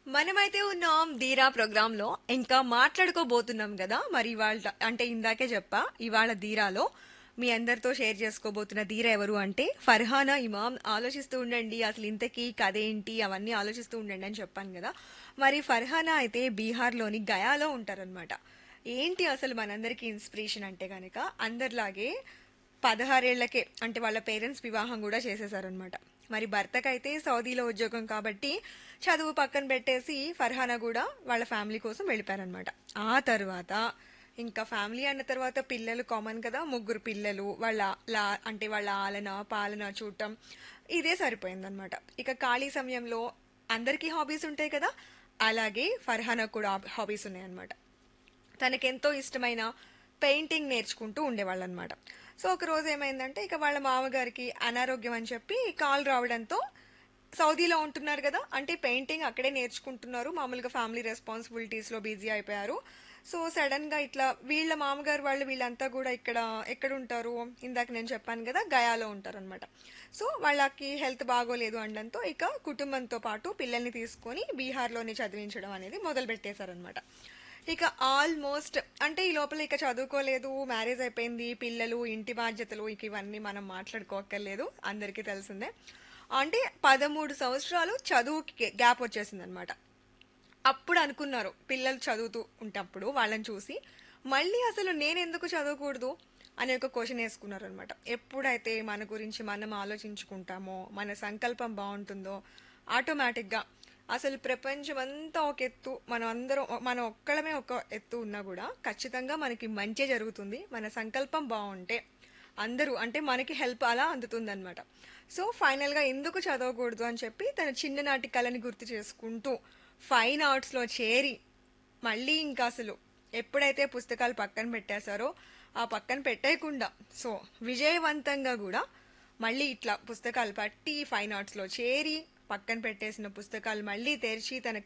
మనమైతే ఉన్నాం ధీరా ప్రోగ్రామ్ లో ఇంకా మాట్లాడుకోబోతున్నాం కదా మరి ఇవాళ అంటే ఇందాకే చెప్పా ఇవాళ ధీరాలో మీ అందరితో షేర్ చేసుకోబోతున్న ధీర ఎవరు అంటే ఫర్హానా ఇమాం ఆలోచిస్తూ ఉండండి అసలు ఇంతకీ కథ ఏంటి అవన్నీ ఆలోచిస్తూ ఉండండి అని చెప్పాను కదా మరి ఫర్హానా అయితే బీహార్లోని గయాలో ఉంటారనమాట ఏంటి అసలు మనందరికీ ఇన్స్పిరేషన్ అంటే కనుక అందరిలాగే పదహారేళ్లకే అంటే వాళ్ళ పేరెంట్స్ వివాహం కూడా చేసేసారనమాట మరి భర్తకైతే సౌదీలో ఉద్యోగం కాబట్టి చదువు పక్కన పెట్టేసి ఫర్హానా కూడా వాళ్ళ ఫ్యామిలీ కోసం వెళ్ళిపోయారనమాట ఆ తర్వాత ఇంకా ఫ్యామిలీ అన్న తర్వాత పిల్లలు కామన్ కదా ముగ్గురు పిల్లలు వాళ్ళ లా అంటే వాళ్ళ ఆలన పాలన చూడటం ఇదే సరిపోయిందనమాట ఇక ఖాళీ సమయంలో అందరికీ హాబీస్ ఉంటాయి కదా అలాగే ఫర్హానా కూడా హాబీస్ ఉన్నాయన్నమాట తనకెంతో ఇష్టమైన పెయింటింగ్ నేర్చుకుంటూ ఉండేవాళ్ళు అనమాట సో ఒక రోజు ఏమైందంటే ఇక వాళ్ళ మామగారికి అనారోగ్యం అని చెప్పి కాల్ రావడంతో సౌదీలో ఉంటున్నారు కదా అంటే పెయింటింగ్ అక్కడే నేర్చుకుంటున్నారు మామూలుగా ఫ్యామిలీ రెస్పాన్సిబిలిటీస్లో బిజీ అయిపోయారు సో సడన్ గా ఇట్లా వీళ్ళ మామగారు వాళ్ళు వీళ్ళంతా కూడా ఇక్కడ ఎక్కడ ఉంటారు ఇందాక నేను చెప్పాను కదా గయాలో ఉంటారు అనమాట సో వాళ్ళకి హెల్త్ బాగోలేదు అనడంతో ఇక కుటుంబంతో పాటు పిల్లల్ని తీసుకొని బీహార్లోనే చదివించడం అనేది మొదలు పెట్టేశారనమాట ఇక ఆల్మోస్ట్ అంటే ఈ లోపల ఇక చదువుకోలేదు మ్యారేజ్ అయిపోయింది పిల్లలు ఇంటి బాధ్యతలు ఇక ఇవన్నీ మనం మాట్లాడుకోక్కర్లేదు అందరికీ తెలిసిందే అంటే పదమూడు సంవత్సరాలు చదువుకి గ్యాప్ వచ్చేసింది అనమాట అప్పుడు అనుకున్నారు పిల్లలు చదువుతూ ఉంటప్పుడు వాళ్ళని చూసి మళ్ళీ అసలు నేను ఎందుకు చదవకూడదు అనే ఒక క్వశ్చన్ వేసుకున్నారు అనమాట ఎప్పుడైతే మన గురించి మనం ఆలోచించుకుంటామో మన సంకల్పం బాగుంటుందో ఆటోమేటిక్గా అసలు ప్రపంచం అంతా ఒక ఎత్తు మనం అందరం మనం ఒక్కడమే ఒక ఎత్తు ఉన్నా కూడా ఖచ్చితంగా మనకి మంచి జరుగుతుంది మన సంకల్పం బాగుంటే అందరూ అంటే మనకి హెల్ప్ అలా అందుతుందన్నమాట సో ఫైనల్గా ఎందుకు చదవకూడదు అని చెప్పి తన చిన్ననాటి కళని గుర్తు చేసుకుంటూ ఫైన్ ఆర్ట్స్లో చేరి మళ్ళీ ఇంకా అసలు ఎప్పుడైతే పుస్తకాలు పక్కన పెట్టేశారో ఆ పక్కన పెట్టేయకుండా సో విజయవంతంగా కూడా మళ్ళీ ఇట్లా పుస్తకాలు పట్టి ఫైన్ ఆర్ట్స్లో చేరి పక్కన పెట్టేసిన పుస్తకాలు మళ్ళీ తెరిచి తన